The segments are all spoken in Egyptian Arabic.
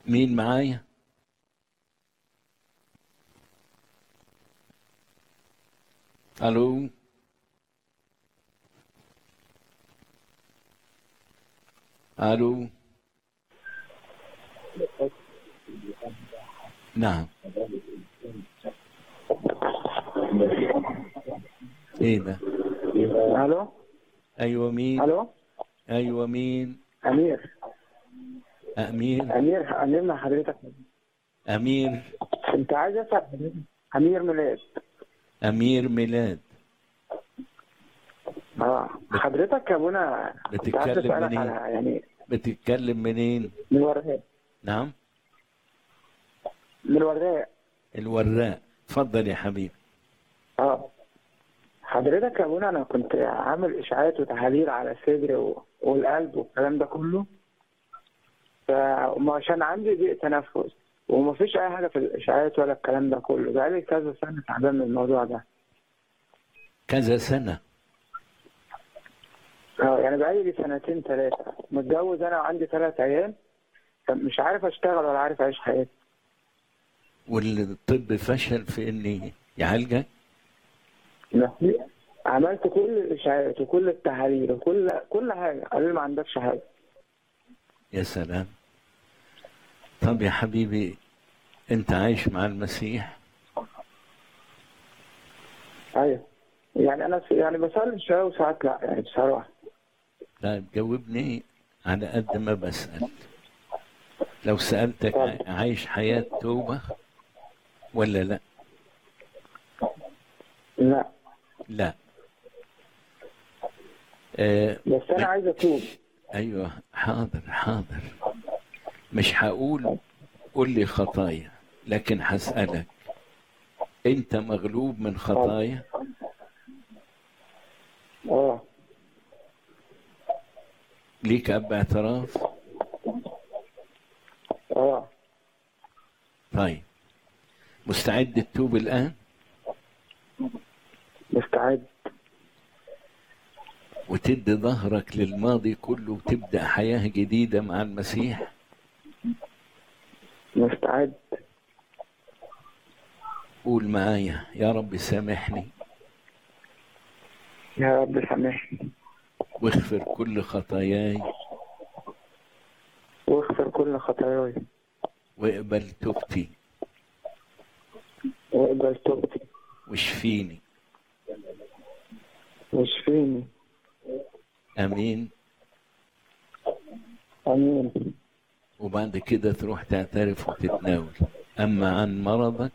مين معايا الو الو نعم ايه ده الو ايوه مين الو ايوه مين امير امير امير امير مع حضرتك امير انت عايز اسال حضرتك امير ميلاد امير ميلاد اه حضرتك يا ابونا كنت عايز بتتكلم اسالك منين؟ على يعني بتتكلم منين من الوراق نعم من الوراق الوراق اتفضل يا حبيبي اه حضرتك يا ابونا انا كنت عامل اشاعات وتحاليل على الصدر و- والقلب والكلام ده كله فعشان عندي ضيق تنفس ومفيش اي حاجه في الاشاعات ولا الكلام ده كله بقالي كذا سنه تعبان من الموضوع ده كذا سنة اه يعني بقالي لي سنتين ثلاثه متجوز انا وعندي ثلاث عيال مش عارف اشتغل ولا عارف اعيش حياتي والطب فشل في ان يعالجك عملت كل الاشاعات وكل التحاليل وكل كل حاجه قالوا لي ما عندكش حاجه يا سلام طب يا حبيبي انت عايش مع المسيح ايوه يعني انا يعني بصلي شويه وساعات لا يعني بصراحه طيب جاوبني على قد ما بسأل لو سألتك ع- عايش حياة توبة ولا لا لا لا آه بس انا عايز اتوب ايوه حاضر حاضر مش هقول قول لي خطايا لكن هسألك انت مغلوب من خطايا اه ليك اب اعتراف اه طيب مستعد تتوب الان مستعد وتدي ظهرك للماضي كله وتبدأ حياة جديدة مع المسيح مستعد قول معايا يا رب سامحني يا رب سامحني واغفر كل خطاياي واغفر كل خطاياي واقبل توبتي واقبل توبتي واشفيني واشفيني امين امين وبعد كده تروح تعترف وتتناول اما عن مرضك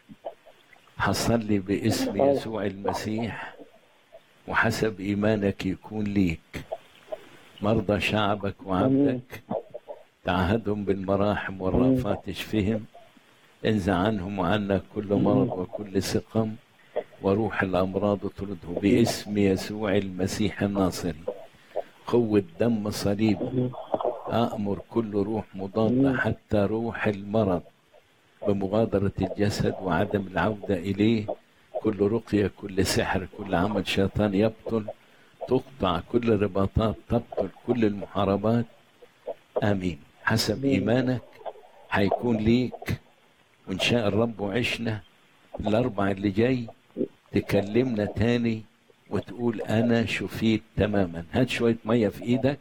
حصلي باسم يسوع المسيح وحسب ايمانك يكون ليك مرضى شعبك وعبدك تعهدهم بالمراحم والرأفات تشفهم انزع عنهم وعنك كل مرض وكل سقم وروح الأمراض ترده باسم يسوع المسيح الناصري قوة دم صليب أأمر كل روح مضادة حتى روح المرض بمغادرة الجسد وعدم العودة إليه كل رقية كل سحر كل عمل شيطان يبطل تقطع كل رباطات تبطل كل المحاربات آمين حسب إيمانك هيكون ليك وإن شاء الرب وعشنا الأربع اللي جاي تكلمنا تاني وتقول أنا شفيت تماما هات شوية مية في إيدك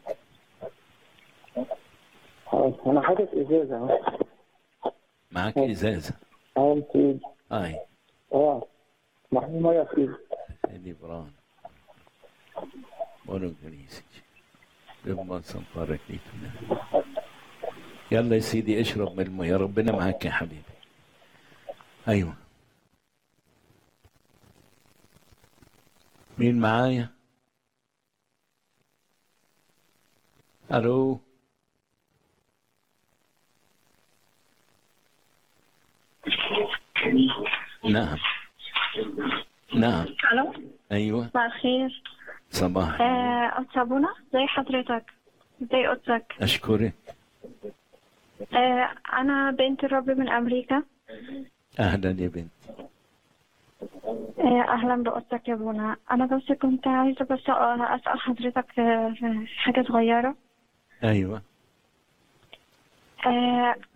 خلاص انا حاطط ازازه اهو معاك إزازة اهو في ايدي هاي اه محطوط ميه في ايدي سيدي بران ولو جريسي ربما سنطارك ليتنا يلا يا سيدي اشرب من المية ربنا معاك يا حبيبي ايوه مين معايا الو نعم نعم الو ايوه مساء الخير صباح آه، قدس ابونا زي حضرتك زي قدسك اشكرك آه، انا بنت الرب من امريكا اهلا يا بنت آه، اهلا بقدسك يا ابونا انا بس كنت عايزه بس اسال حضرتك آه، حاجه صغيره ايوه آه،